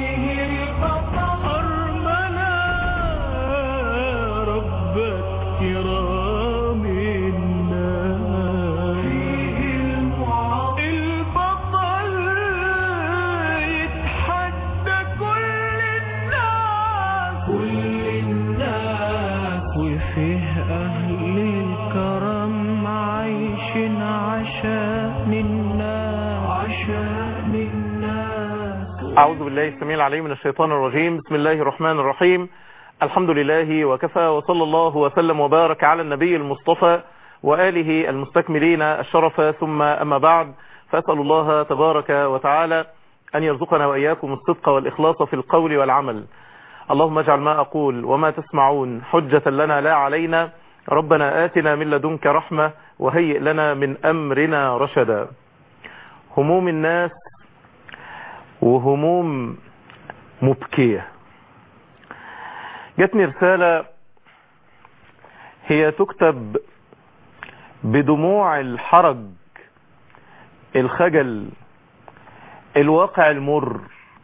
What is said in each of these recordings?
فيه البطل أرمنا ربك كرام الناس فيه البطل يتحدى كل الناس كل الناس وفيه أهل الكرم عايشين عشان الناس عشان الناس أعوذ بالله السميع العليم من الشيطان الرجيم بسم الله الرحمن الرحيم الحمد لله وكفى وصلى الله وسلم وبارك على النبي المصطفى وآله المستكملين الشرف ثم أما بعد فأسأل الله تبارك وتعالى أن يرزقنا وإياكم الصدق والإخلاص في القول والعمل اللهم اجعل ما أقول وما تسمعون حجة لنا لا علينا ربنا آتنا من لدنك رحمة وهيئ لنا من أمرنا رشدا هموم الناس وهموم مبكية جاتني رسالة هي تكتب بدموع الحرج الخجل الواقع المر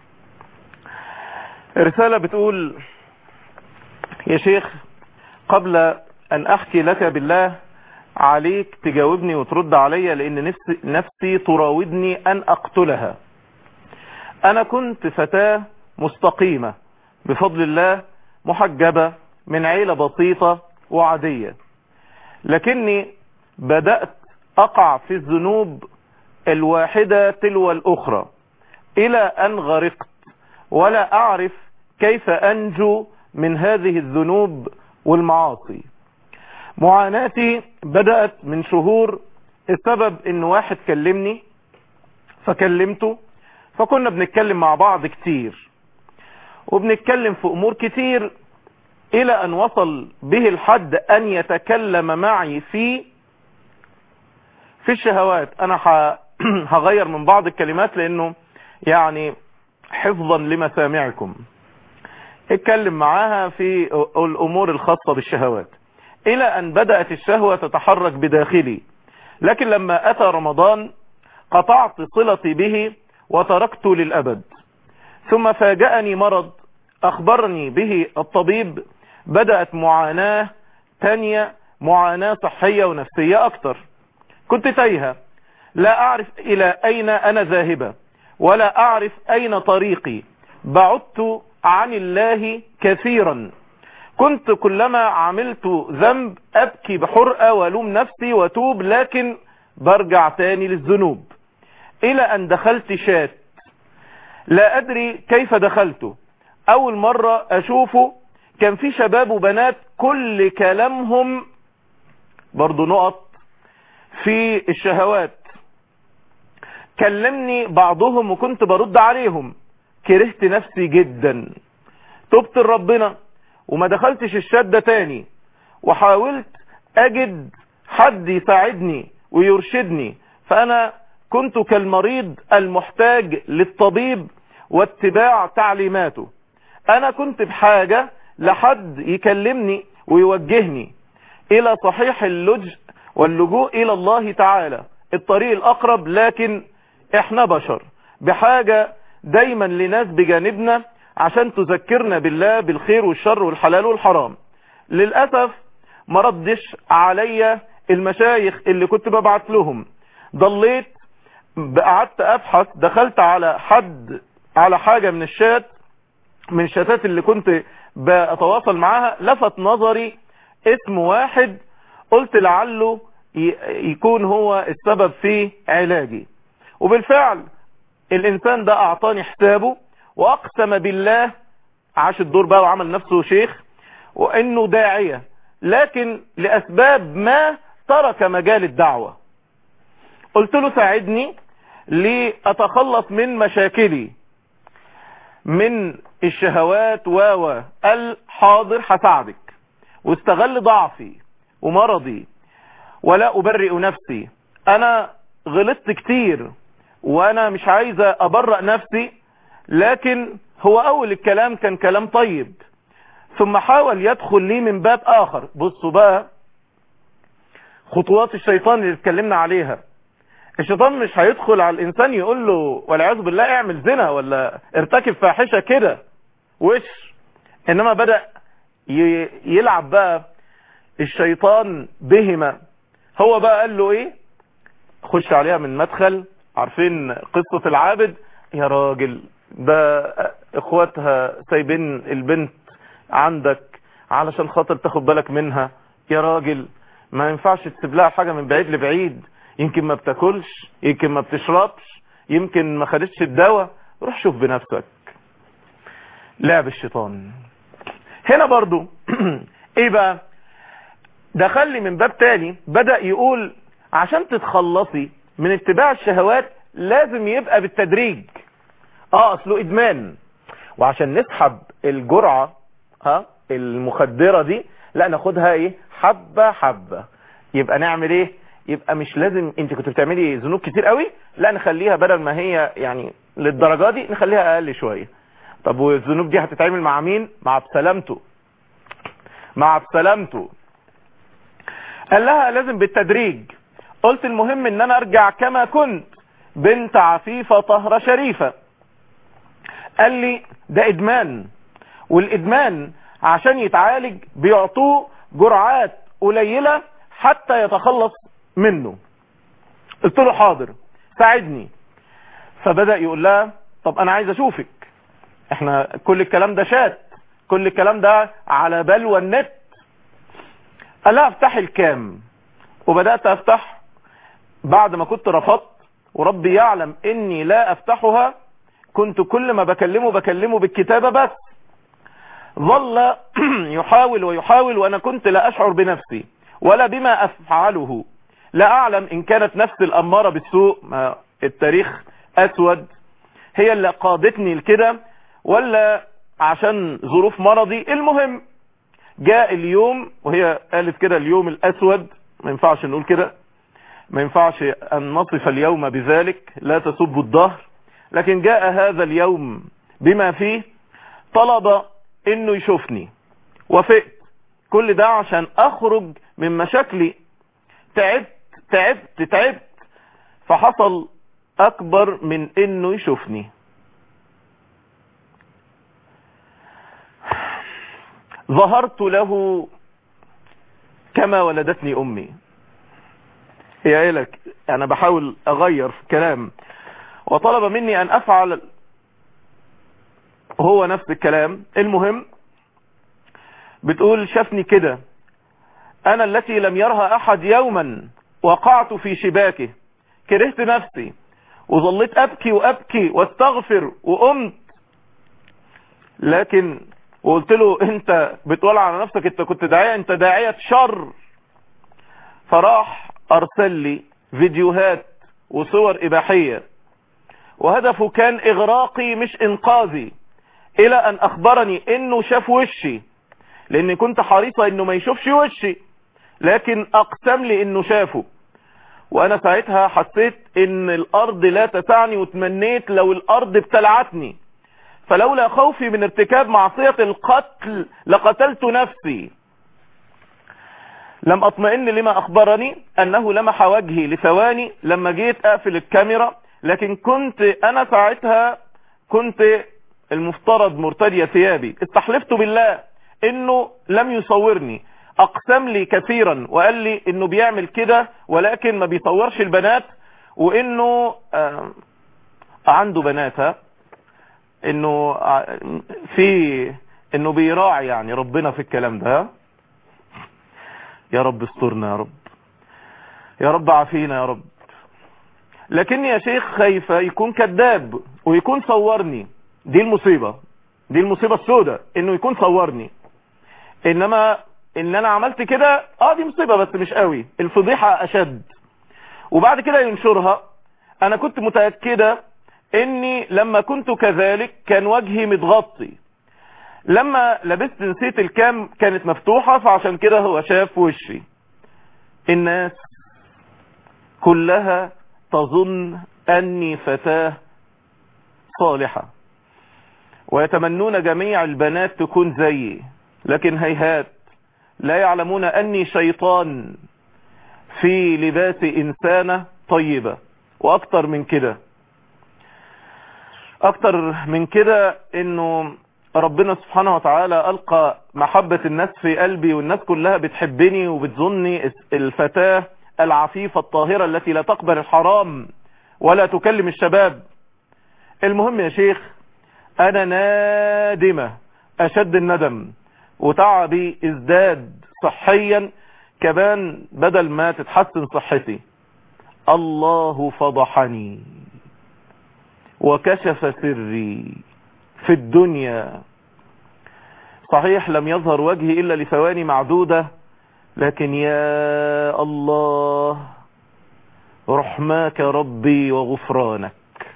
رسالة بتقول يا شيخ قبل أن أحكي لك بالله عليك تجاوبني وترد عليا لأن نفسي, نفسي تراودني أن أقتلها أنا كنت فتاة مستقيمة بفضل الله محجبة من عيلة بسيطة وعادية لكني بدأت أقع في الذنوب الواحدة تلو الأخرى إلى أن غرقت ولا أعرف كيف أنجو من هذه الذنوب والمعاصي معاناتي بدأت من شهور السبب ان واحد كلمني فكلمته فكنا بنتكلم مع بعض كتير وبنتكلم في امور كتير الى ان وصل به الحد ان يتكلم معي في في الشهوات انا هغير من بعض الكلمات لانه يعني حفظا لمسامعكم اتكلم معاها في الامور الخاصة بالشهوات الى ان بدأت الشهوة تتحرك بداخلي لكن لما اتى رمضان قطعت صلتي به وتركته للابد ثم فاجأني مرض اخبرني به الطبيب بدأت معاناة تانية معاناة صحية ونفسية اكتر كنت تايهة لا اعرف الى اين انا ذاهبة ولا اعرف اين طريقي بعدت عن الله كثيرا كنت كلما عملت ذنب ابكي بحرقة والوم نفسي وتوب لكن برجع تاني للذنوب الى ان دخلت شات لا ادري كيف دخلته اول مرة اشوفه كان في شباب وبنات كل كلامهم برضو نقط في الشهوات كلمني بعضهم وكنت برد عليهم كرهت نفسي جدا تبت لربنا وما دخلتش الشدة تاني وحاولت اجد حد يساعدني ويرشدني فانا كنت كالمريض المحتاج للطبيب واتباع تعليماته انا كنت بحاجة لحد يكلمني ويوجهني الى صحيح اللجء واللجوء الى الله تعالى الطريق الاقرب لكن احنا بشر بحاجة دايما لناس بجانبنا عشان تذكرنا بالله بالخير والشر والحلال والحرام للأسف ما ردش عليا المشايخ اللي كنت ببعت لهم ضليت قعدت ابحث دخلت على حد على حاجة من الشات من الشاتات اللي كنت بتواصل معاها لفت نظري اسم واحد قلت لعله يكون هو السبب في علاجي وبالفعل الانسان ده اعطاني حسابه واقسم بالله عاش الدور بقى وعمل نفسه شيخ وانه داعية لكن لاسباب ما ترك مجال الدعوة قلت له ساعدني لاتخلص من مشاكلي من الشهوات و الحاضر هساعدك واستغل ضعفي ومرضي ولا ابرئ نفسي انا غلطت كتير وانا مش عايزة ابرأ نفسي لكن هو اول الكلام كان كلام طيب ثم حاول يدخل لي من باب اخر بصوا بقى خطوات الشيطان اللي اتكلمنا عليها الشيطان مش هيدخل على الانسان يقول له والعياذ بالله اعمل زنا ولا ارتكب فاحشة كده وش انما بدأ ي- يلعب بقى الشيطان بهما هو بقى قال له ايه خش عليها من مدخل عارفين قصة العابد يا راجل ده اخواتها سايبين البنت عندك علشان خاطر تاخد بالك منها يا راجل ما ينفعش تسيب لها حاجة من بعيد لبعيد يمكن ما بتاكلش يمكن ما بتشربش يمكن ما خدتش الدواء روح شوف بنفسك لعب الشيطان هنا برضو ايه بقى دخل لي من باب تاني بدأ يقول عشان تتخلصي من اتباع الشهوات لازم يبقى بالتدريج اه اصله ادمان وعشان نسحب الجرعة ها المخدرة دي لا ناخدها ايه حبة حبة يبقى نعمل ايه يبقى مش لازم انت كنت بتعملي ذنوب كتير قوي لا نخليها بدل ما هي يعني للدرجة دي نخليها اقل شوية طب والذنوب دي هتتعمل مع مين مع بسلامته مع بسلامته قال لها لازم بالتدريج قلت المهم ان انا ارجع كما كنت بنت عفيفة طهرة شريفة قال لي ده ادمان والادمان عشان يتعالج بيعطوه جرعات قليلة حتى يتخلص منه قلت له حاضر ساعدني فبدأ يقول لها طب انا عايز اشوفك احنا كل الكلام ده شات كل الكلام ده على بلوى النت قال لها افتح الكام وبدأت افتح بعد ما كنت رفضت وربي يعلم اني لا افتحها كنت كل ما بكلمه بكلمه بالكتابة بس ظل يحاول ويحاول وانا كنت لا اشعر بنفسي ولا بما افعله لا اعلم ان كانت نفس الامارة بالسوء ما التاريخ اسود هي اللي قادتني لكده ولا عشان ظروف مرضي المهم جاء اليوم وهي قالت كده اليوم الاسود ما ينفعش نقول كده ما ينفعش ان نصف اليوم بذلك لا تسب الظهر لكن جاء هذا اليوم بما فيه طلب انه يشوفني وفقت كل ده عشان اخرج من مشاكلي تعبت تعبت تعبت فحصل اكبر من انه يشوفني ظهرت له كما ولدتني امي هي قايلك انا بحاول اغير في الكلام وطلب مني ان افعل هو نفس الكلام المهم بتقول شافني كده انا التي لم يرها احد يوما وقعت في شباكه كرهت نفسي وظليت ابكي وابكي واستغفر وقمت لكن وقلت له انت بتقول على نفسك انت كنت داعية انت داعية شر فراح ارسل لي فيديوهات وصور اباحية وهدفه كان اغراقي مش انقاذي الى ان اخبرني انه شاف وشي لاني كنت حريصة انه ما يشوفش وشي لكن اقسم لي انه شافه وانا ساعتها حسيت ان الارض لا تسعني وتمنيت لو الارض ابتلعتني فلولا خوفي من ارتكاب معصية القتل لقتلت نفسي لم اطمئن لما اخبرني انه لمح وجهي لثواني لما جيت اقفل الكاميرا لكن كنت انا ساعتها كنت المفترض مرتدية ثيابي استحلفت بالله انه لم يصورني اقسم لي كثيرا وقال لي انه بيعمل كده ولكن ما بيصورش البنات وانه آه عنده بناتها انه في انه بيراعي يعني ربنا في الكلام ده يا رب استرنا يا رب يا رب عافينا يا رب لكني يا شيخ خايفة يكون كذاب ويكون صورني دي المصيبة دي المصيبة السوداء انه يكون صورني انما ان انا عملت كده اه دي مصيبة بس مش قوي الفضيحة اشد وبعد كده ينشرها انا كنت متأكدة اني لما كنت كذلك كان وجهي متغطي لما لبست نسيت الكام كانت مفتوحة فعشان كده هو شاف وشي الناس كلها تظن اني فتاة صالحة ويتمنون جميع البنات تكون زيي لكن هيهات لا يعلمون اني شيطان في لباس انسانة طيبة واكتر من كده اكتر من كده انه ربنا سبحانه وتعالى القى محبة الناس في قلبي والناس كلها بتحبني وبتظني الفتاة العفيفة الطاهرة التي لا تقبل الحرام ولا تكلم الشباب المهم يا شيخ انا نادمة اشد الندم وتعبي ازداد صحيا كمان بدل ما تتحسن صحتي الله فضحني وكشف سري في الدنيا صحيح لم يظهر وجهي إلا لثواني معدودة لكن يا الله رحماك ربي وغفرانك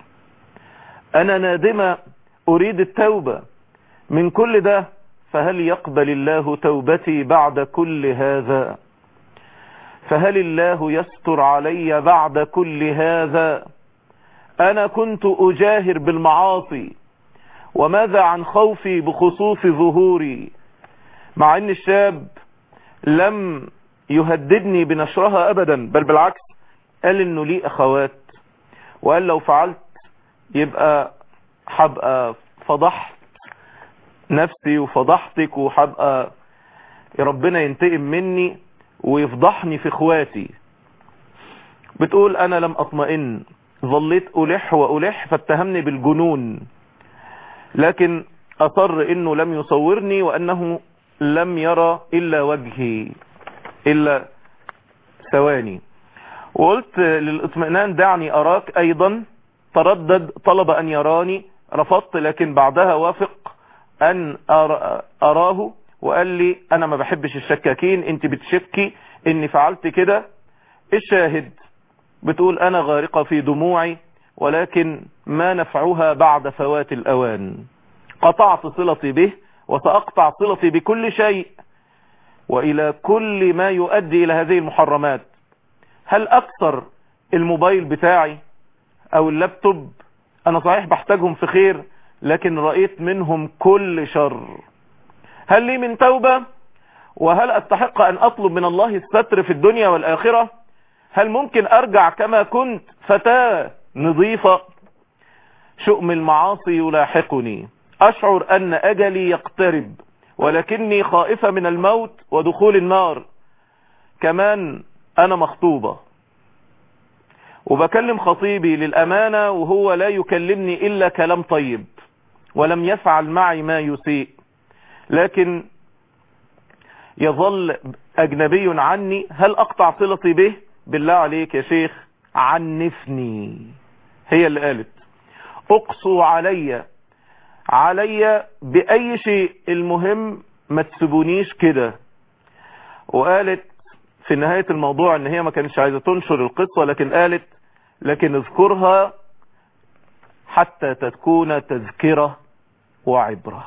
أنا نادمة أريد التوبة من كل ده فهل يقبل الله توبتي بعد كل هذا فهل الله يستر علي بعد كل هذا أنا كنت أجاهر بالمعاصي وماذا عن خوفي بخصوص ظهوري مع ان الشاب لم يهددني بنشرها ابدا بل بالعكس قال انه لي اخوات وقال لو فعلت يبقى حبقى فضحت نفسي وفضحتك وحبقى ربنا ينتقم مني ويفضحني في اخواتي بتقول انا لم اطمئن ظليت ألح وألح فاتهمني بالجنون لكن أصر إنه لم يصورني وأنه لم يرى إلا وجهي إلا ثواني وقلت للإطمئنان دعني أراك أيضا تردد طلب أن يراني رفضت لكن بعدها وافق أن أراه وقال لي أنا ما بحبش الشكاكين أنت بتشكي إني فعلت كده الشاهد بتقول أنا غارقة في دموعي ولكن ما نفعها بعد فوات الأوان قطعت صلتي به وسأقطع صلتي بكل شيء وإلى كل ما يؤدي إلى هذه المحرمات هل أكثر الموبايل بتاعي أو اللابتوب أنا صحيح بحتاجهم في خير لكن رأيت منهم كل شر هل لي من توبة وهل أستحق أن أطلب من الله الستر في الدنيا والآخرة هل ممكن أرجع كما كنت فتاة نظيفة شؤم المعاصي يلاحقني أشعر أن أجلي يقترب ولكني خائفة من الموت ودخول النار كمان أنا مخطوبة وبكلم خطيبي للأمانة وهو لا يكلمني إلا كلام طيب ولم يفعل معي ما يسيء لكن يظل أجنبي عني هل أقطع صلتي به بالله عليك يا شيخ عنفني هي اللي قالت اقصوا علي علي بأي شيء المهم ما تسيبونيش كده وقالت في نهاية الموضوع ان هي ما كانتش عايزة تنشر القصة لكن قالت لكن اذكرها حتى تكون تذكرة وعبرة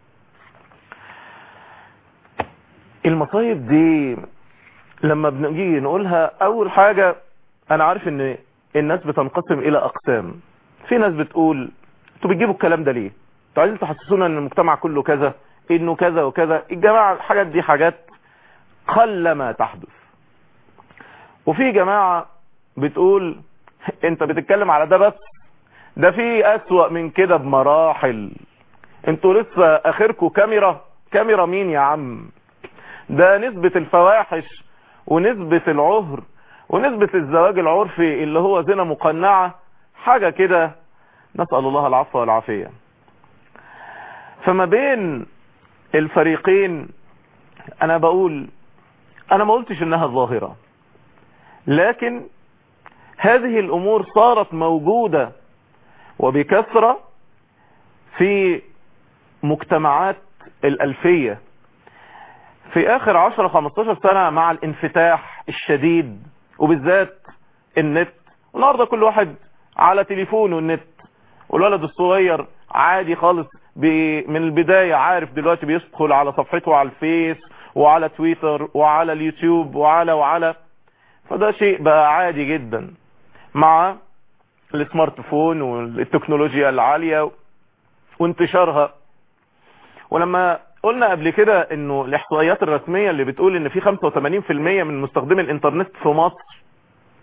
المصايب دي لما بنجي نقولها اول حاجة انا عارف ان الناس بتنقسم الى اقسام في ناس بتقول انتوا بتجيبوا الكلام ده ليه انتوا عايزين تحسسونا ان المجتمع كله كذا انه كذا وكذا الجماعة الحاجات دي حاجات قلما تحدث وفي جماعة بتقول انت بتتكلم على ده بس ده في اسوأ من كده بمراحل انتوا لسه اخركم كاميرا كاميرا مين يا عم ده نسبة الفواحش ونسبة العهر ونسبة الزواج العرفي اللي هو زنا مقنعة حاجة كده نسأل الله العفو والعافية فما بين الفريقين انا بقول انا ما قلتش انها ظاهرة لكن هذه الامور صارت موجودة وبكثرة في مجتمعات الالفية في اخر 10-15 سنة مع الانفتاح الشديد وبالذات النت النهاردة كل واحد على تليفونه النت والولد الصغير عادي خالص من البداية عارف دلوقتي بيدخل على صفحته على الفيس وعلى تويتر وعلى اليوتيوب وعلى وعلى فده شيء بقى عادي جدا مع السمارت فون والتكنولوجيا العالية وانتشارها ولما قلنا قبل كده انه الاحصائيات الرسمية اللي بتقول ان في 85% من مستخدمي الانترنت في مصر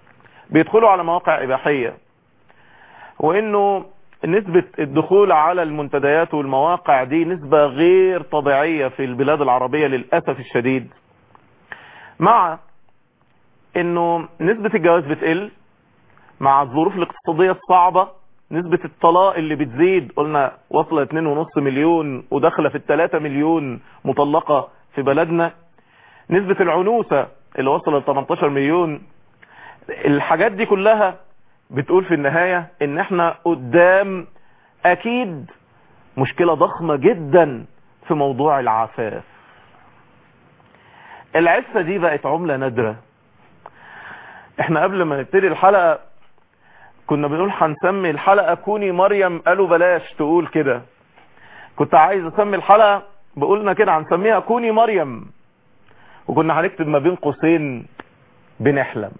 بيدخلوا على مواقع إباحية وإنه نسبة الدخول على المنتديات والمواقع دي نسبة غير طبيعية في البلاد العربية للأسف الشديد مع انه نسبة الجواز بتقل مع الظروف الاقتصادية الصعبة نسبة الطلاق اللي بتزيد قلنا وصل 2.5 مليون وداخله في ال 3 مليون مطلقة في بلدنا نسبة العنوسة اللي وصل ل 18 مليون الحاجات دي كلها بتقول في النهاية ان احنا قدام اكيد مشكلة ضخمة جدا في موضوع العفاف العفة دي بقت عملة نادرة احنا قبل ما نبتدي الحلقة كنا بنقول هنسمي الحلقة كوني مريم قالوا بلاش تقول كده كنت عايز اسمي الحلقة بقولنا كده هنسميها كوني مريم وكنا هنكتب ما بين قوسين بنحلم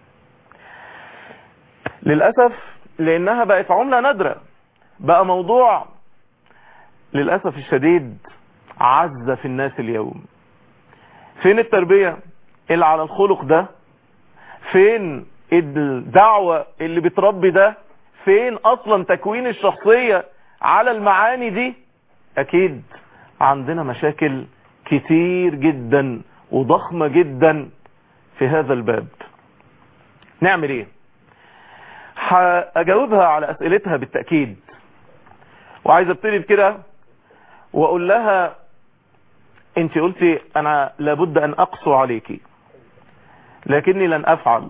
للأسف لأنها بقت عملة نادرة بقى موضوع للأسف الشديد عزة في الناس اليوم فين التربية اللي على الخلق ده فين الدعوة اللي بتربي ده فين اصلا تكوين الشخصية على المعاني دي اكيد عندنا مشاكل كتير جدا وضخمة جدا في هذا الباب نعمل ايه هاجاوبها على اسئلتها بالتأكيد وعايز ابتدي بكده واقول لها انت قلتي انا لابد ان اقسو عليكي لكني لن افعل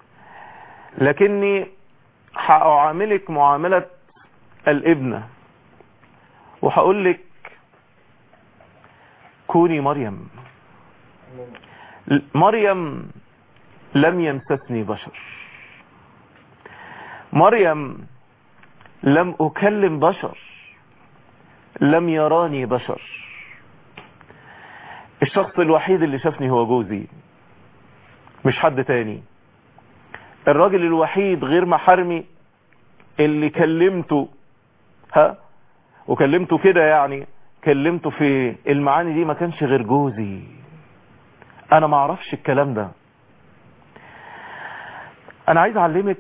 لكني هأعاملك معاملة الابنة وهقول لك كوني مريم مريم لم يمسسني بشر مريم لم أكلم بشر لم يراني بشر الشخص الوحيد اللي شافني هو جوزي مش حد تاني الراجل الوحيد غير محرمي اللي كلمته ها وكلمته كده يعني كلمته في المعاني دي ما كانش غير جوزي انا ما اعرفش الكلام ده انا عايز اعلمك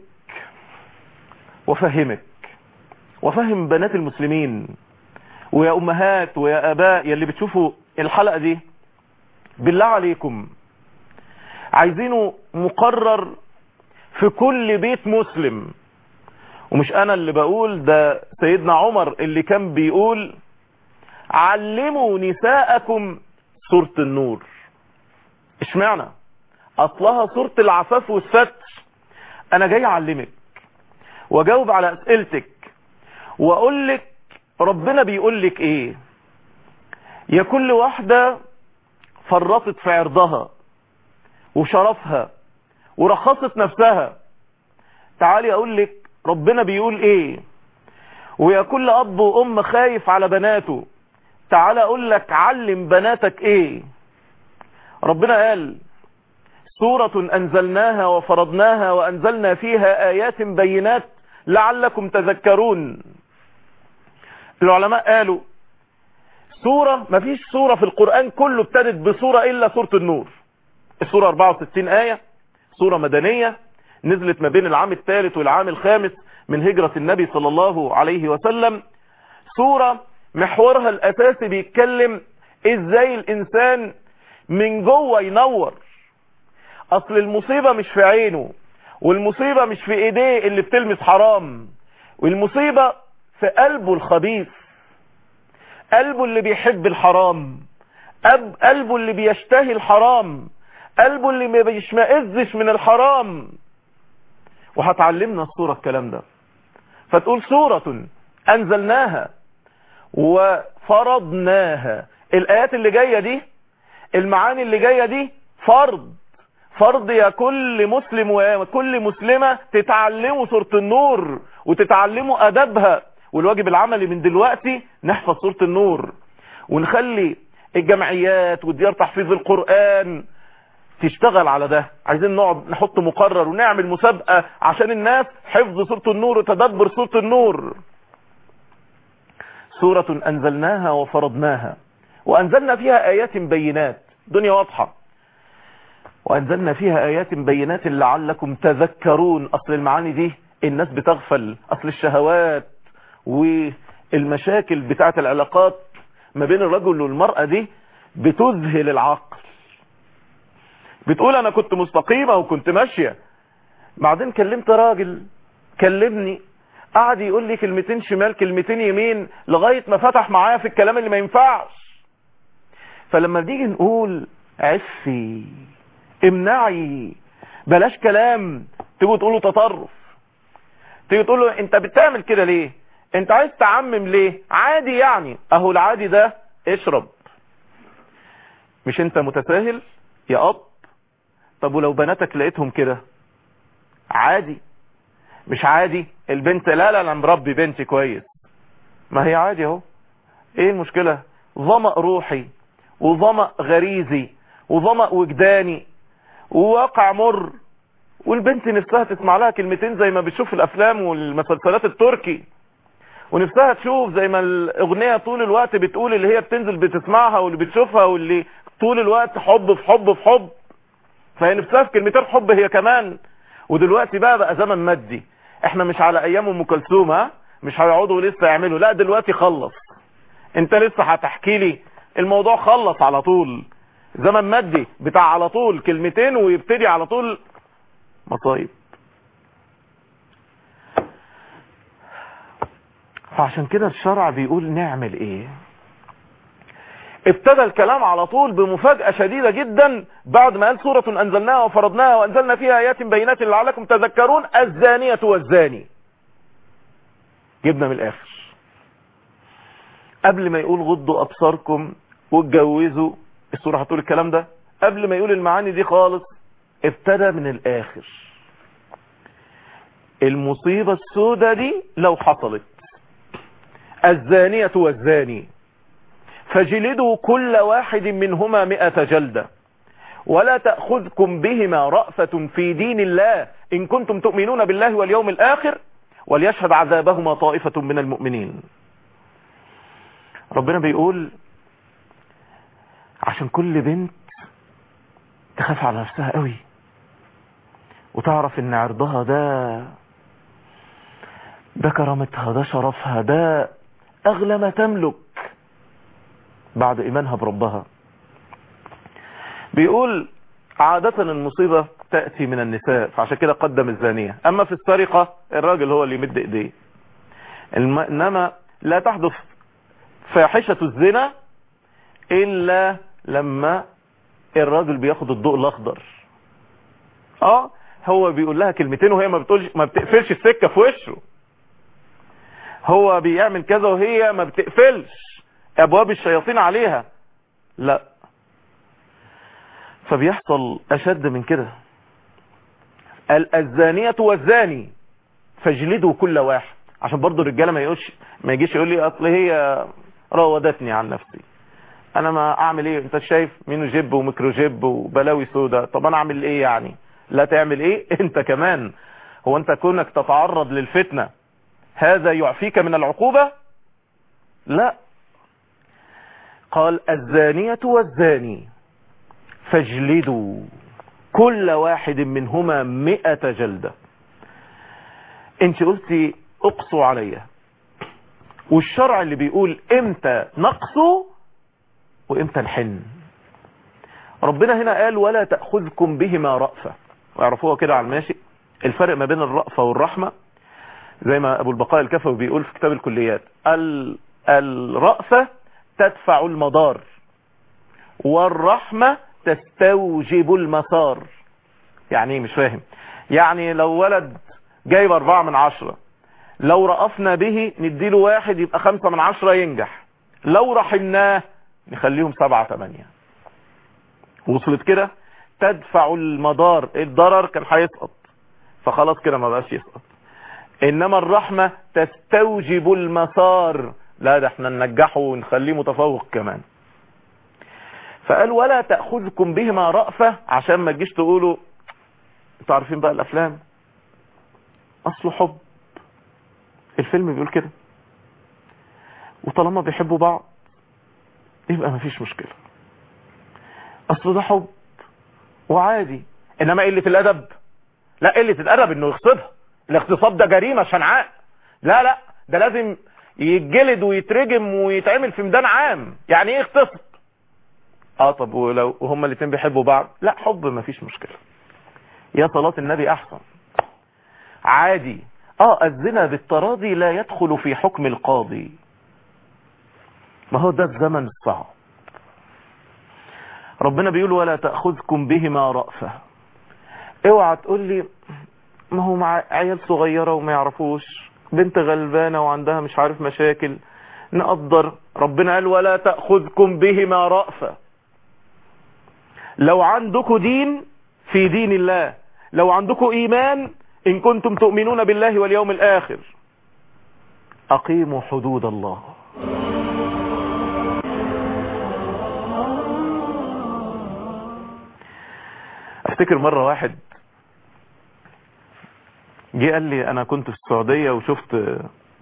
وافهمك وافهم بنات المسلمين ويا امهات ويا اباء يلي بتشوفوا الحلقة دي بالله عليكم عايزينه مقرر في كل بيت مسلم ومش انا اللي بقول ده سيدنا عمر اللي كان بيقول علموا نساءكم سورة النور اشمعنى اصلها سورة العفاف والستر انا جاي اعلمك واجاوب على اسئلتك واقول لك ربنا بيقول لك ايه يا كل واحدة فرطت في عرضها وشرفها ورخصت نفسها تعالي اقول لك ربنا بيقول ايه ويا كل اب وام خايف على بناته تعالى اقول لك علم بناتك ايه ربنا قال سورة انزلناها وفرضناها وانزلنا فيها ايات بينات لعلكم تذكرون العلماء قالوا سورة مفيش سورة في القرآن كله ابتدت بسورة الا سورة النور السورة 64 آية سورة مدنية نزلت ما بين العام الثالث والعام الخامس من هجرة النبي صلى الله عليه وسلم سورة محورها الأساسي بيتكلم ازاي الإنسان من جوه ينور أصل المصيبة مش في عينه والمصيبة مش في ايديه اللي بتلمس حرام والمصيبة في قلبه الخبيث قلبه اللي بيحب الحرام أب قلبه اللي بيشتهي الحرام قلبه اللي ما بيشمئزش من الحرام وهتعلمنا الصورة الكلام ده فتقول سورة أنزلناها وفرضناها الآيات اللي جاية دي المعاني اللي جاية دي فرض فرض يا كل مسلم وكل مسلمة تتعلموا سورة النور وتتعلموا أدبها والواجب العملي من دلوقتي نحفظ سورة النور ونخلي الجمعيات وديار تحفيظ القرآن تشتغل على ده عايزين نقعد نحط مقرر ونعمل مسابقة عشان الناس حفظ سورة النور وتدبر سورة النور سورة أنزلناها وفرضناها وأنزلنا فيها آيات بينات دنيا واضحة وأنزلنا فيها آيات بينات لعلكم تذكرون أصل المعاني دي الناس بتغفل أصل الشهوات والمشاكل بتاعت العلاقات ما بين الرجل والمرأة دي بتذهل العقل بتقول أنا كنت مستقيمة وكنت ماشية بعدين كلمت راجل كلمني قعد يقول لي كلمتين شمال كلمتين يمين لغاية ما فتح معايا في الكلام اللي ما ينفعش فلما نيجي نقول عفي امنعي بلاش كلام تيجوا تقولوا تطرف تيجي تقول له انت بتعمل كده ليه انت عايز تعمم ليه عادي يعني اهو العادي ده اشرب مش انت متساهل يا اب طب ولو بناتك لقيتهم كده عادي مش عادي البنت لا لا انا مربي بنتي كويس ما هي عادي اهو ايه المشكلة ظمأ روحي وظمأ غريزي وظمأ وجداني وواقع مر والبنت نفسها تسمع لها كلمتين زي ما بتشوف في الافلام والمسلسلات التركي ونفسها تشوف زي ما الاغنية طول الوقت بتقول اللي هي بتنزل بتسمعها واللي بتشوفها واللي طول الوقت حب في حب في حب فهي نفسها في كلمتين حب هي كمان ودلوقتي بقى بقى زمن مادي احنا مش على ايام ام كلثوم ها مش هيقعدوا لسه يعملوا لا دلوقتي خلص انت لسه هتحكي لي الموضوع خلص على طول زمن مادي بتاع على طول كلمتين ويبتدي على طول مصايب فعشان كده الشرع بيقول نعمل ايه ابتدى الكلام على طول بمفاجأة شديدة جدا بعد ما قال سورة أنزلناها وفرضناها وأنزلنا فيها آيات بينات لعلكم تذكرون الزانية والزاني جبنا من الآخر قبل ما يقول غضوا أبصاركم واتجوزوا السورة هتقول الكلام ده قبل ما يقول المعاني دي خالص ابتدى من الآخر المصيبة السوداء دي لو حصلت الزانية والزاني فجلدوا كل واحد منهما مئة جلدة ولا تأخذكم بهما رأفة في دين الله إن كنتم تؤمنون بالله واليوم الآخر وليشهد عذابهما طائفة من المؤمنين ربنا بيقول عشان كل بنت تخاف على نفسها قوي وتعرف ان عرضها ده ده كرامتها ده شرفها ده اغلى ما تملك بعد ايمانها بربها بيقول عادة المصيبة تأتي من النساء فعشان كده قدم الزانية اما في السرقة الراجل هو اللي يمد ايديه الم... انما لا تحدث فاحشة الزنا الا لما الراجل بياخد الضوء الاخضر اه هو بيقول لها كلمتين وهي ما بتقولش ما بتقفلش السكة في وشه هو بيعمل كذا وهي ما بتقفلش ابواب الشياطين عليها لا فبيحصل اشد من كده الزانية والزاني فاجلدوا كل واحد عشان برضو الرجالة ما يقولش ما يجيش يقول لي اصل هي راودتني عن نفسي انا ما اعمل ايه انت شايف مينو جيب وميكرو جيب وبلاوي سودا طب انا اعمل ايه يعني لا تعمل ايه انت كمان هو انت كونك تتعرض للفتنة هذا يعفيك من العقوبة لا قال الزانية والزاني فاجلدوا كل واحد منهما مئة جلدة انت قلتي اقصوا عليا والشرع اللي بيقول امتى نقصوا وامتى نحن ربنا هنا قال ولا تأخذكم بهما رأفة ويعرفوها كده على الماشي الفرق ما بين الرأفة والرحمة زي ما ابو البقاء الكفوي بيقول في كتاب الكليات الرأفة تدفع المضار والرحمة تستوجب المسار يعني ايه مش فاهم يعني لو ولد جايب اربعة من عشرة لو رأفنا به نديله واحد يبقى خمسة من عشرة ينجح لو رحمناه نخليهم سبعة تمانية وصلت كده تدفع المدار الضرر كان هيسقط فخلاص كده ما بقاش يسقط انما الرحمة تستوجب المسار لا ده احنا ننجحه ونخليه متفوق كمان فقال ولا تأخذكم بهما رأفة عشان ما تجيش تقولوا انتوا عارفين بقى الافلام اصله حب الفيلم بيقول كده وطالما بيحبوا بعض يبقى ما فيش مشكلة اصل ده حب وعادي انما قلة الادب لا قلة الادب انه يغصبها الاغتصاب ده جريمة شنعاء لا لا ده لازم يتجلد ويترجم ويتعمل في ميدان عام يعني ايه اغتصب اه طب ولو هما الاتنين بيحبوا بعض لا حب مفيش مشكلة يا صلاة النبي احسن عادي اه الزنا بالتراضي لا يدخل في حكم القاضي ما هو ده الزمن الصعب ربنا بيقول ولا تأخذكم بهما رأفة اوعى تقول لي ما هو مع عيال صغيرة وما يعرفوش بنت غلبانة وعندها مش عارف مشاكل نقدر ربنا قال ولا تأخذكم بهما رأفة لو عندكم دين في دين الله لو عندكم إيمان إن كنتم تؤمنون بالله واليوم الآخر أقيموا حدود الله افتكر مرة واحد جه قال لي انا كنت في السعودية وشفت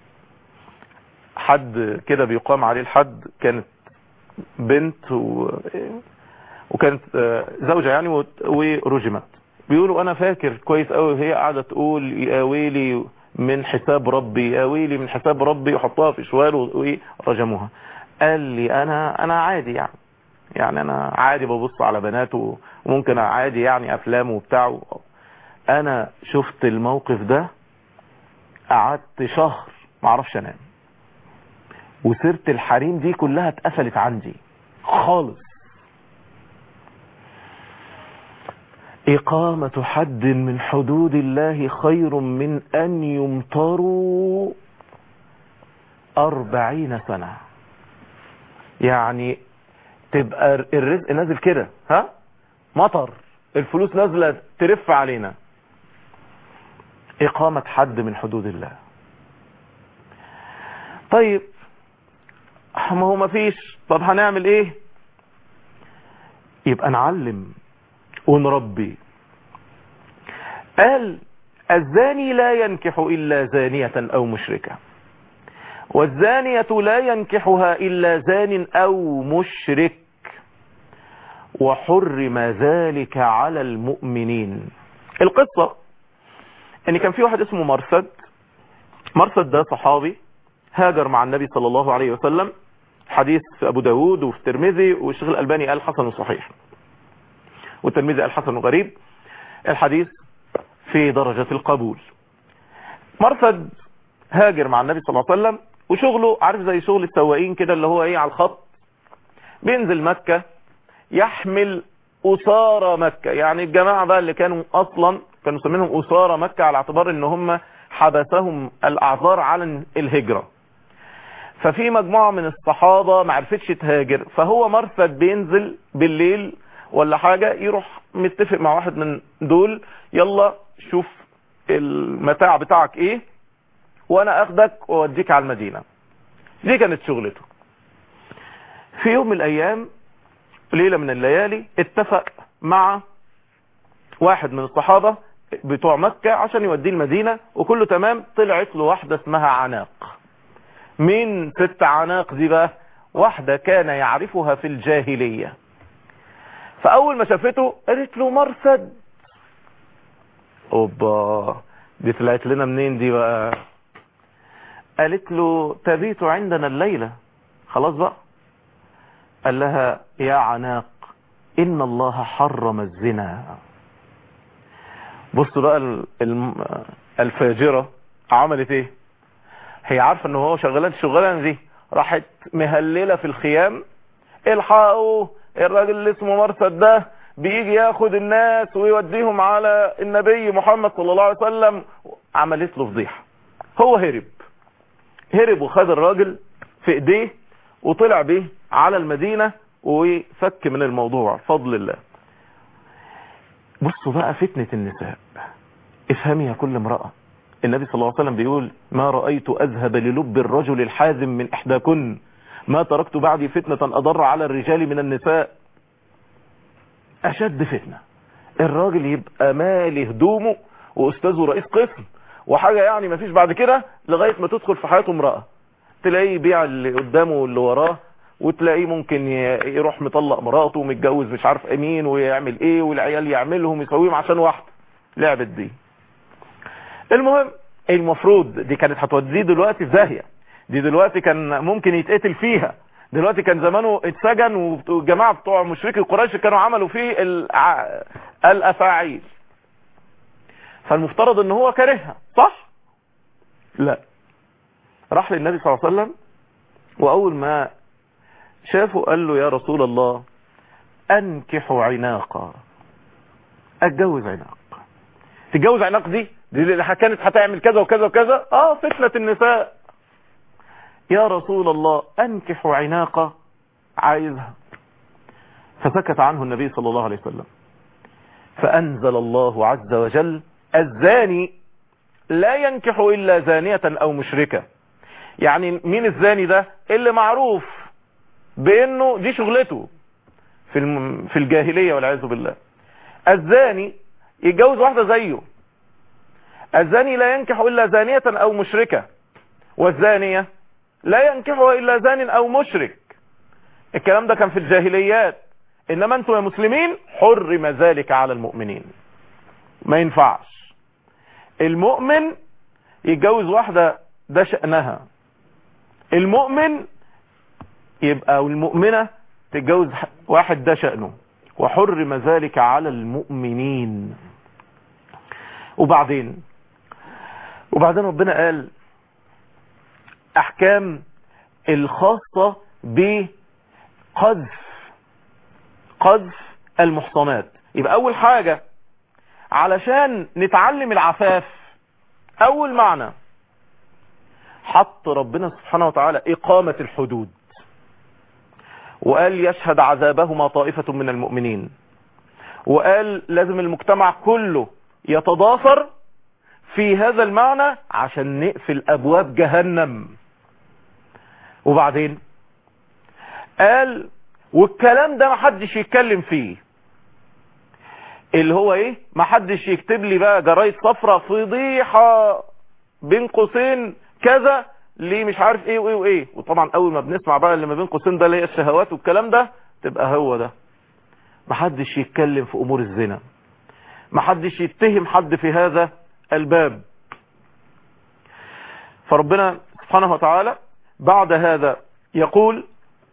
حد كده بيقام عليه الحد كانت بنت و... وكانت زوجة يعني ورجمت بيقولوا انا فاكر كويس قوي هي قاعدة تقول يقاويلي من حساب ربي يقاويلي من حساب ربي وحطها في شوال ورجموها قال لي انا انا عادي يعني يعني انا عادي ببص على بناته وممكن عادي يعني افلام وبتاع انا شفت الموقف ده قعدت شهر معرفش انام وسيرة الحريم دي كلها اتقفلت عندي خالص إقامة حد من حدود الله خير من أن يمطروا أربعين سنة يعني تبقى الرزق نازل كده ها مطر الفلوس نازلة ترف علينا إقامة حد من حدود الله طيب ما هو ما فيش طب هنعمل ايه يبقى نعلم ونربي قال الزاني لا ينكح إلا زانية أو مشركة والزانية لا ينكحها إلا زان أو مشرك وحرم ذلك على المؤمنين القصة ان كان في واحد اسمه مرسد مرسد ده صحابي هاجر مع النبي صلى الله عليه وسلم حديث في ابو داود وفي الترمذي والشيخ الالباني قال حسن صحيح والترمذي قال حسن غريب الحديث في درجة القبول مرسد هاجر مع النبي صلى الله عليه وسلم وشغله عارف زي شغل السواقين كده اللي هو ايه على الخط بينزل مكة يحمل أسارة مكة يعني الجماعة بقى اللي كانوا أصلا كانوا مسمينهم أسارة مكة على اعتبار ان هم حبسهم الأعذار على الهجرة ففي مجموعة من الصحابة ما عرفتش تهاجر فهو مرثد بينزل بالليل ولا حاجة يروح متفق مع واحد من دول يلا شوف المتاع بتاعك ايه وانا اخدك واوديك على المدينة دي كانت شغلته في يوم من الايام ليلة من الليالي اتفق مع واحد من الصحابة بتوع مكة عشان يوديه المدينة وكله تمام طلعت له واحدة اسمها عناق مين ست عناق دي بقى واحدة كان يعرفها في الجاهلية فاول ما شافته قالت له مرسد اوبا دي طلعت لنا منين دي بقى قالت له تبيت عندنا الليلة خلاص بقى قال لها يا عناق ان الله حرم الزنا بصوا بقى الفاجرة عملت ايه هي عارفة ان هو شغلان الشغلانة دي راحت مهللة في الخيام الحقوا الراجل اللي اسمه مرسد ده بيجي ياخد الناس ويوديهم على النبي محمد صلى الله عليه وسلم عملت له فضيحة هو هرب هرب وخد الراجل في ايديه وطلع بيه على المدينة وفك من الموضوع فضل الله بصوا بقى فتنة النساء افهمي يا كل امرأة النبي صلى الله عليه وسلم بيقول ما رأيت أذهب للب الرجل الحازم من إحداكن ما تركت بعدي فتنة أضر على الرجال من النساء أشد فتنة الراجل يبقى مالي هدومه وأستاذه رئيس قسم وحاجة يعني ما فيش بعد كده لغاية ما تدخل في حياته امرأة تلاقيه يبيع اللي قدامه واللي وراه وتلاقيه ممكن ي- يروح مطلق مراته ومتجوز مش عارف مين ويعمل ايه والعيال يعملهم يسويهم عشان واحده لعبت دي المهم المفروض دي كانت هتوديه دلوقتي في داهيه دي دلوقتي كان ممكن يتقتل فيها دلوقتي كان زمانه اتسجن والجماعه بتوع مشركي قريش كانوا عملوا فيه الع- الافاعيل فالمفترض ان هو كارهها صح لا راح للنبي صلى الله عليه وسلم واول ما شافه قال له يا رسول الله انكح عناقا اتجوز عناق تتجوز عناق دي دي اللي كانت هتعمل كذا وكذا وكذا اه فتنة النساء يا رسول الله انكح عناقة عايزها فسكت عنه النبي صلى الله عليه وسلم فانزل الله عز وجل الزاني لا ينكح الا زانية او مشركة يعني مين الزاني ده اللي معروف بانه دي شغلته في الم... في الجاهلية والعياذ بالله الزاني يتجوز واحدة زيه الزاني لا ينكح الا زانية او مشركة والزانية لا ينكحها الا زان او مشرك الكلام ده كان في الجاهليات انما انتم يا مسلمين حرم ذلك على المؤمنين ما ينفعش المؤمن يتجوز واحدة ده شأنها المؤمن يبقى والمؤمنة تتجوز واحد ده شأنه وحرم ذلك على المؤمنين وبعدين وبعدين ربنا قال احكام الخاصة بقذف قذف المحصنات يبقى اول حاجة علشان نتعلم العفاف اول معنى حط ربنا سبحانه وتعالى اقامة الحدود وقال يشهد عذابهما طائفة من المؤمنين وقال لازم المجتمع كله يتضافر في هذا المعنى عشان نقفل ابواب جهنم وبعدين قال والكلام ده محدش يتكلم فيه اللي هو ايه محدش يكتب لي بقى جرايد صفرة فضيحة بين قوسين كذا ليه مش عارف ايه وايه وايه وطبعا اول ما بنسمع بقى اللي ما بين قوسين ده اللي هي الشهوات والكلام ده تبقى هو ده محدش يتكلم في امور الزنا محدش يتهم حد في هذا الباب فربنا سبحانه وتعالى بعد هذا يقول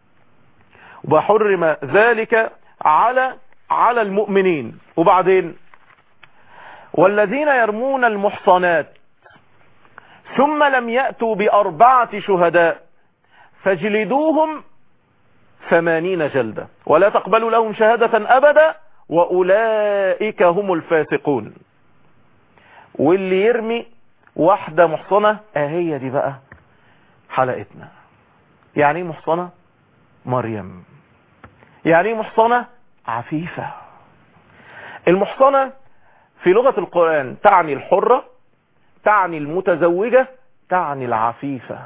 وحرم ذلك على على المؤمنين وبعدين والذين يرمون المحصنات ثم لم يأتوا بأربعة شهداء فاجلدوهم ثمانين جلدة ولا تقبلوا لهم شهادة أبدا وأولئك هم الفاسقون واللي يرمي واحدة محصنة اهي دي بقى حلقتنا يعني ايه محصنة مريم يعني ايه محصنة عفيفة المحصنة في لغة القرآن تعني الحرة تعني المتزوجة تعني العفيفة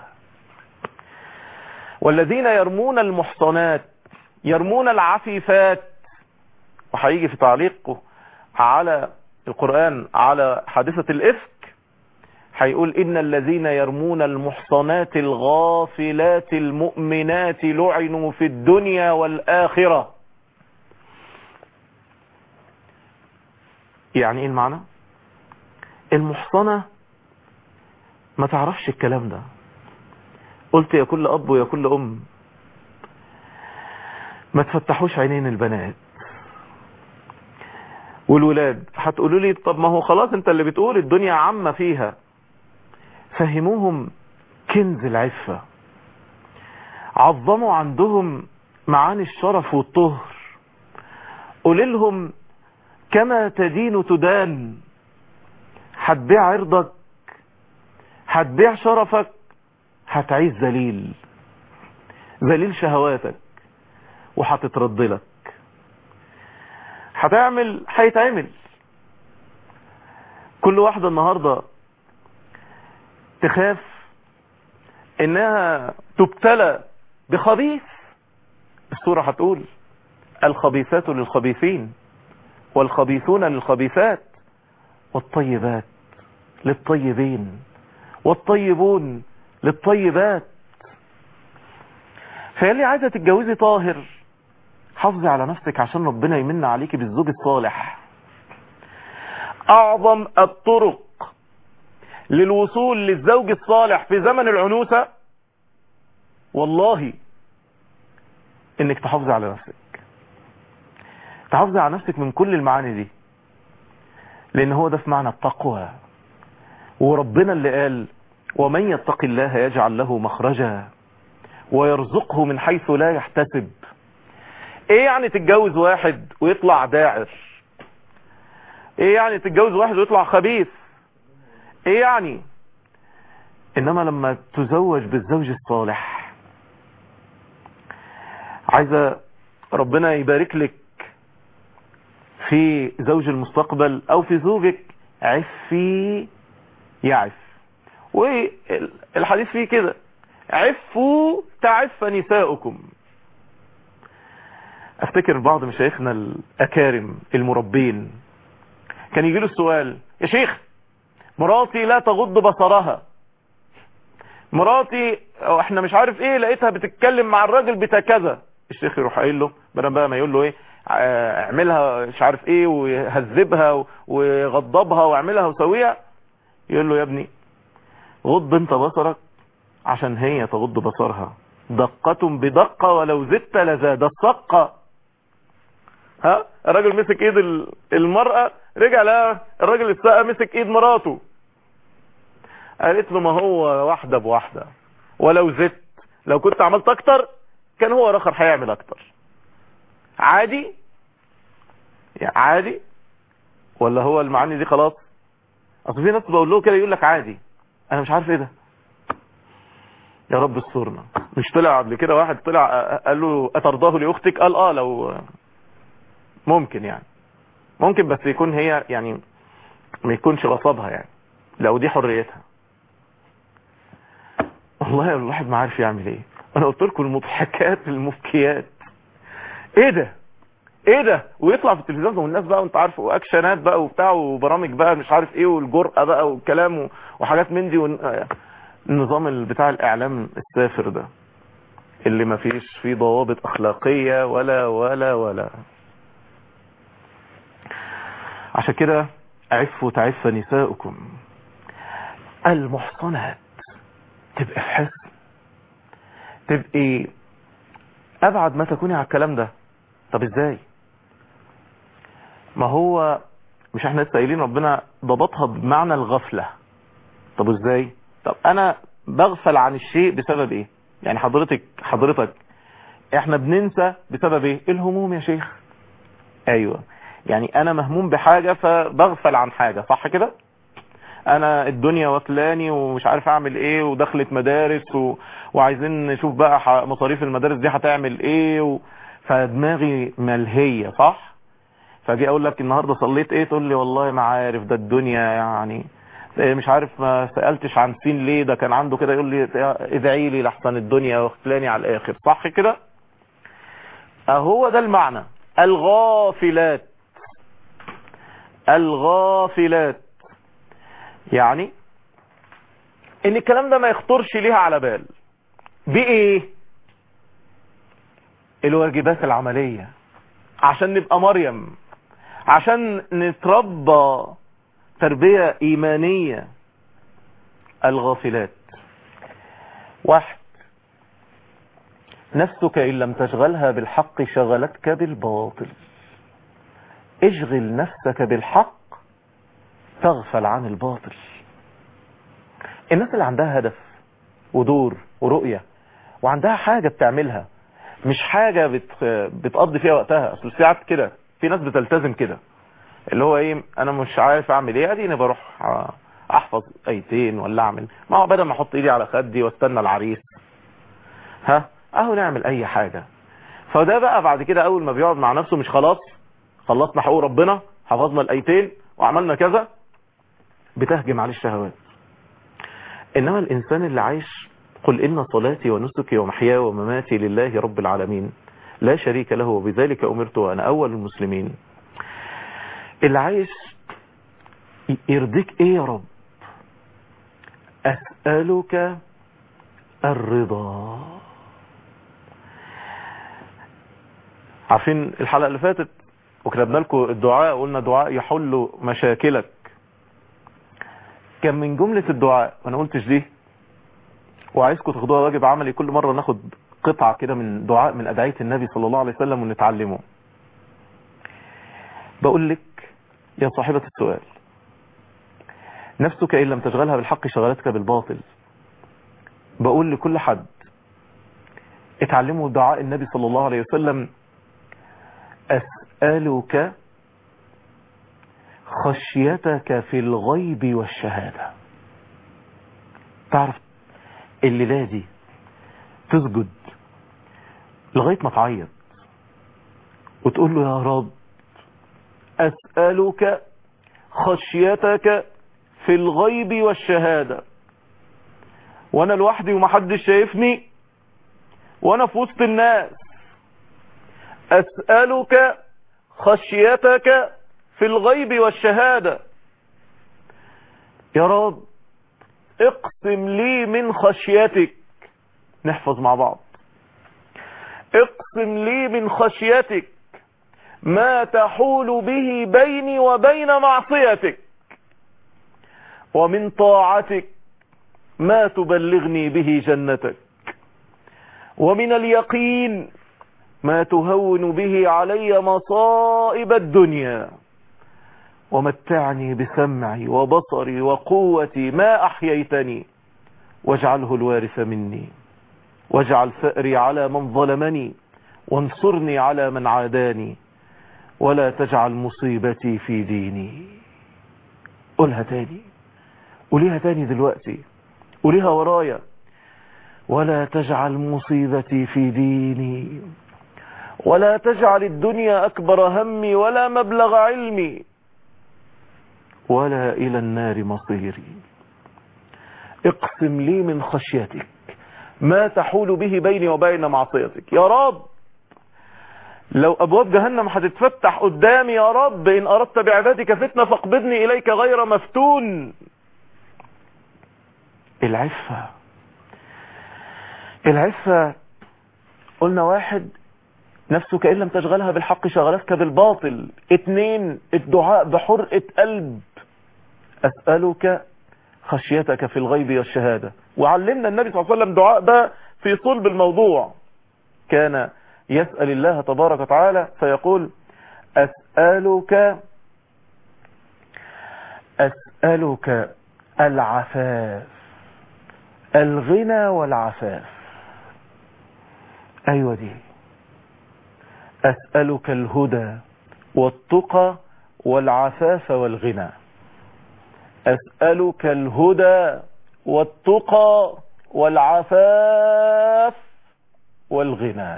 والذين يرمون المحصنات يرمون العفيفات وهيجي في تعليقه على القرآن على حادثة الإفك هيقول إن الذين يرمون المحصنات الغافلات المؤمنات لعنوا في الدنيا والآخرة يعني ايه المعنى المحصنة ما تعرفش الكلام ده قلت يا كل اب ويا كل ام ما تفتحوش عينين البنات والولاد هتقولوا لي طب ما هو خلاص انت اللي بتقول الدنيا عامة فيها فهموهم كنز العفة عظموا عندهم معاني الشرف والطهر قول لهم كما تدين تدان هتبيع عرضك هتبيع شرفك هتعيش ذليل ذليل شهواتك وهتترد لك هتعمل هيتعمل كل واحدة النهاردة تخاف انها تبتلى بخبيث السورة هتقول الخبيثات للخبيثين والخبيثون للخبيثات والطيبات للطيبين والطيبون للطيبات فيلي عايزة تتجوزي طاهر حافظي على نفسك عشان ربنا يمن عليكي بالزوج الصالح اعظم الطرق للوصول للزوج الصالح في زمن العنوسة والله انك تحافظي على نفسك تحافظي على نفسك من كل المعاني دي لان هو ده في معنى التقوى وربنا اللي قال ومن يتق الله يجعل له مخرجا ويرزقه من حيث لا يحتسب ايه يعني تتجوز واحد ويطلع داعر ايه يعني تتجوز واحد ويطلع خبيث ايه يعني انما لما تزوج بالزوج الصالح عايزة ربنا يبارك لك في زوج المستقبل او في زوجك عفي يعف والحديث فيه كده عفوا تعف نساؤكم افتكر بعض مشايخنا الاكارم المربين كان يجي له السؤال يا شيخ مراتي لا تغض بصرها مراتي أو احنا مش عارف ايه لقيتها بتتكلم مع الراجل بتاع كذا الشيخ يروح قايل له بدل بقى ما يقول له ايه اه اعملها مش عارف ايه ويهذبها ويغضبها واعملها وسويها يقول له يا ابني غض انت بصرك عشان هي تغض بصرها دقة بدقة ولو زدت لزاد الصقة ها الراجل مسك ايد المرأة رجع لها الراجل الساقة مسك ايد مراته قالت له ما هو واحدة بواحدة ولو زدت لو كنت عملت اكتر كان هو الاخر هيعمل اكتر عادي يعني عادي ولا هو المعاني دي خلاص اصل في ناس بقول له كده يقول لك عادي انا مش عارف ايه ده يا رب استرنا مش طلع قبل كده واحد طلع قال له اترضاه لاختك قال اه لو ممكن يعني ممكن بس يكون هي يعني ما يكونش غصبها يعني لو دي حريتها والله الواحد ما عارف يعمل ايه انا قلت لكم المضحكات المبكيات ايه ده ايه ده ويطلع في التلفزيون والناس بقى وانت عارف واكشنات بقى وبتاع وبرامج بقى مش عارف ايه والجرأة بقى والكلام وحاجات من دي النظام بتاع الاعلام السافر ده اللي ما فيش فيه ضوابط اخلاقية ولا ولا ولا عشان كده عفوا تعف نساؤكم المحصنات تبقى في حسن تبقي ابعد ما تكوني على الكلام ده طب ازاي ما هو مش احنا لسه قايلين ربنا ضبطها بمعنى الغفلة طب ازاي طب انا بغفل عن الشيء بسبب ايه يعني حضرتك حضرتك احنا بننسى بسبب ايه الهموم يا شيخ ايوه يعني انا مهموم بحاجة فبغفل عن حاجة صح كده انا الدنيا واكلاني ومش عارف اعمل ايه ودخلت مدارس و... وعايزين نشوف بقى ح... مصاريف المدارس دي هتعمل ايه و... فدماغي ملهية صح فاجي اقول لك النهاردة صليت ايه تقول لي والله ما عارف ده الدنيا يعني مش عارف ما سألتش عن سين ليه ده كان عنده كده يقول لي ادعي لي لحسن الدنيا واختلاني على الاخر صح كده اهو ده المعنى الغافلات الغافلات يعني ان الكلام ده ما يخطرش ليها على بال بايه الواجبات العملية عشان نبقى مريم عشان نتربى تربية ايمانية الغافلات واحد نفسك ان لم تشغلها بالحق شغلتك بالباطل اشغل نفسك بالحق تغفل عن الباطل الناس اللي عندها هدف ودور ورؤية وعندها حاجة بتعملها مش حاجة بت... بتقضي فيها وقتها اصل ساعات كده في ناس بتلتزم كده اللي هو ايه انا مش عارف اعمل ايه اديني بروح احفظ ايتين ولا اعمل ما هو بدل ما احط ايدي على خدي واستنى العريس ها اهو نعمل اي حاجة فده بقى بعد كده اول ما بيقعد مع نفسه مش خلاص خلصنا حقوق ربنا حفظنا الايتين وعملنا كذا بتهجم عليه الشهوات انما الانسان اللي عايش قل ان صلاتي ونسكي ومحياي ومماتي لله رب العالمين لا شريك له وبذلك امرت وانا اول المسلمين اللي عايش يرضيك ايه يا رب اسألك الرضا عارفين الحلقة اللي فاتت وكتبنا لكم الدعاء قلنا دعاء يحل مشاكلك كان من جملة الدعاء وانا قلتش دي وعايزكم تاخدوها واجب عملي كل مرة ناخد قطعة كده من دعاء من أدعية النبي صلى الله عليه وسلم ونتعلمه بقول لك يا صاحبة السؤال نفسك إن لم تشغلها بالحق شغلتك بالباطل بقول لكل حد اتعلموا دعاء النبي صلى الله عليه وسلم أسألك خشيتك في الغيب والشهادة تعرف الليلة دي تسجد لغاية ما تعيط وتقول له يا رب أسألك خشيتك في الغيب والشهادة وانا لوحدي ومحدش شايفني وانا في وسط الناس أسألك خشيتك في الغيب والشهادة يا رب اقسم لي من خشيتك نحفظ مع بعض اقسم لي من خشيتك ما تحول به بيني وبين معصيتك ومن طاعتك ما تبلغني به جنتك ومن اليقين ما تهون به علي مصائب الدنيا ومتعني بسمعي وبصري وقوتي ما أحييتني واجعله الوارث مني واجعل ثأري على من ظلمني وانصرني على من عاداني ولا تجعل مصيبتي في ديني قولها تاني قوليها تاني دلوقتي قوليها ورايا ولا تجعل مصيبتي في ديني ولا تجعل الدنيا أكبر همي ولا مبلغ علمي ولا إلى النار مصيري اقسم لي من خشيتك ما تحول به بيني وبين معصيتك يا رب لو أبواب جهنم هتتفتح قدامي يا رب إن أردت بعبادك فتنة فاقبضني إليك غير مفتون العفة العفة قلنا واحد نفسك إن لم تشغلها بالحق شغلتك بالباطل اتنين الدعاء بحرقة قلب أسألك خشيتك في الغيب والشهادة وعلمنا النبي صلى الله عليه وسلم دعاء ده في صلب الموضوع كان يسأل الله تبارك وتعالى فيقول أسألك أسألك العفاف الغنى والعفاف أيوة دي أسألك الهدى والتقى والعفاف والغنى أسألك الهدى والتقى والعفاف والغنى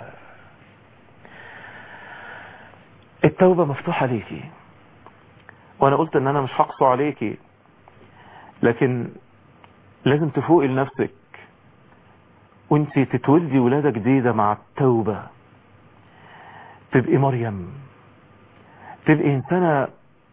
التوبة مفتوحة ليكي وانا قلت ان انا مش هقصو عليكي لكن لازم تفوقي لنفسك وانت تتولدي ولادة جديدة مع التوبة تبقي مريم تبقي انسانة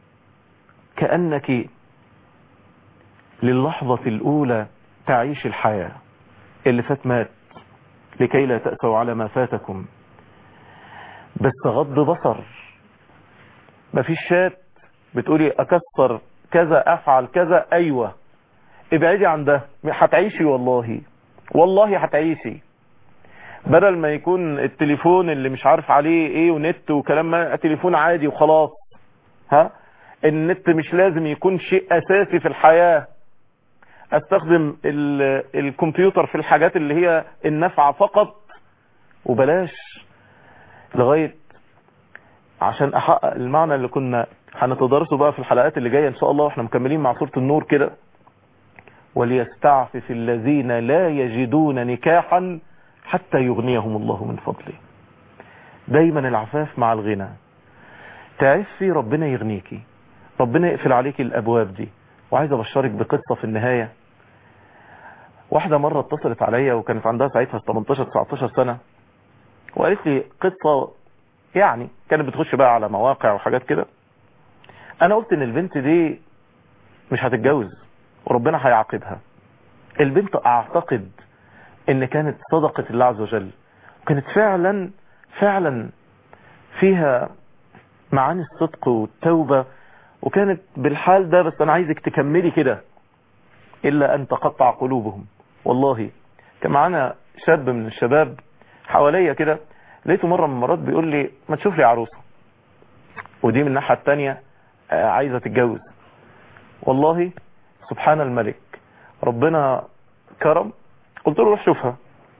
كأنك للحظة الأولى تعيش الحياة اللي فات مات لكي لا تأسوا على ما فاتكم بس غض بصر مفيش شات بتقولي أكسر كذا أفعل كذا أيوة ابعدي عن ده هتعيشي والله والله هتعيشي بدل ما يكون التليفون اللي مش عارف عليه ايه ونت وكلام ما تليفون عادي وخلاص ها النت مش لازم يكون شيء اساسي في الحياة استخدم الكمبيوتر في الحاجات اللي هي النفع فقط وبلاش لغاية عشان احقق المعنى اللي كنا هنتدرسه بقى في الحلقات اللي جاية ان شاء الله واحنا مكملين مع سورة النور كده وليستعفف الذين لا يجدون نكاحا حتى يغنيهم الله من فضله دايما العفاف مع الغنى تعفي ربنا يغنيكي ربنا يقفل عليك الابواب دي وعايز ابشرك بقصة في النهاية واحدة مرة اتصلت عليا وكانت عندها ساعتها 18 19 سنة وقالت لي قصة يعني كانت بتخش بقى على مواقع وحاجات كده انا قلت ان البنت دي مش هتتجوز وربنا هيعاقبها البنت اعتقد ان كانت صدقة الله عز وجل وكانت فعلا فعلا فيها معاني الصدق والتوبة وكانت بالحال ده بس انا عايزك تكملي كده الا ان تقطع قلوبهم والله كان معانا شاب من الشباب حواليا كده لقيته مرة من المرات بيقول لي ما تشوف لي عروسة ودي من الناحية التانية عايزة تتجوز والله سبحان الملك ربنا كرم قلت له روح شوفها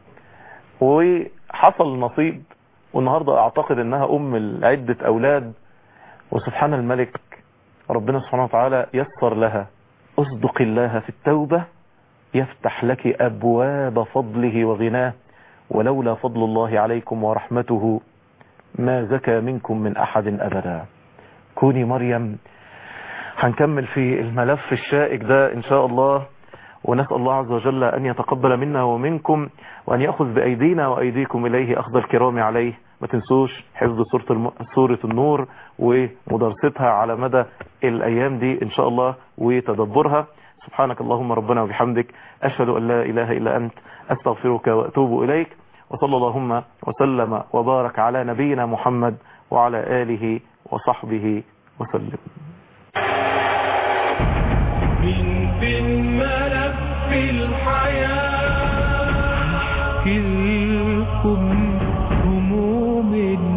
وحصل نصيب والنهاردة اعتقد انها ام لعدة اولاد وسبحان الملك ربنا سبحانه وتعالى يسر لها اصدق الله في التوبة يفتح لك ابواب فضله وغناه ولولا فضل الله عليكم ورحمته ما زكى منكم من احد ابدا كوني مريم هنكمل في الملف الشائك ده ان شاء الله ونسأل الله عز وجل أن يتقبل منا ومنكم وأن يأخذ بأيدينا وأيديكم إليه أخذ الكرام عليه ما تنسوش حفظ سورة, الم... سورة النور ومدرستها على مدى الأيام دي إن شاء الله وتدبرها سبحانك اللهم ربنا وبحمدك أشهد أن لا إله إلا أنت أستغفرك وأتوب إليك وصلى اللهم وسلم وبارك على نبينا محمد وعلى آله وصحبه وسلم من بين ملف الحياة كلكم هموم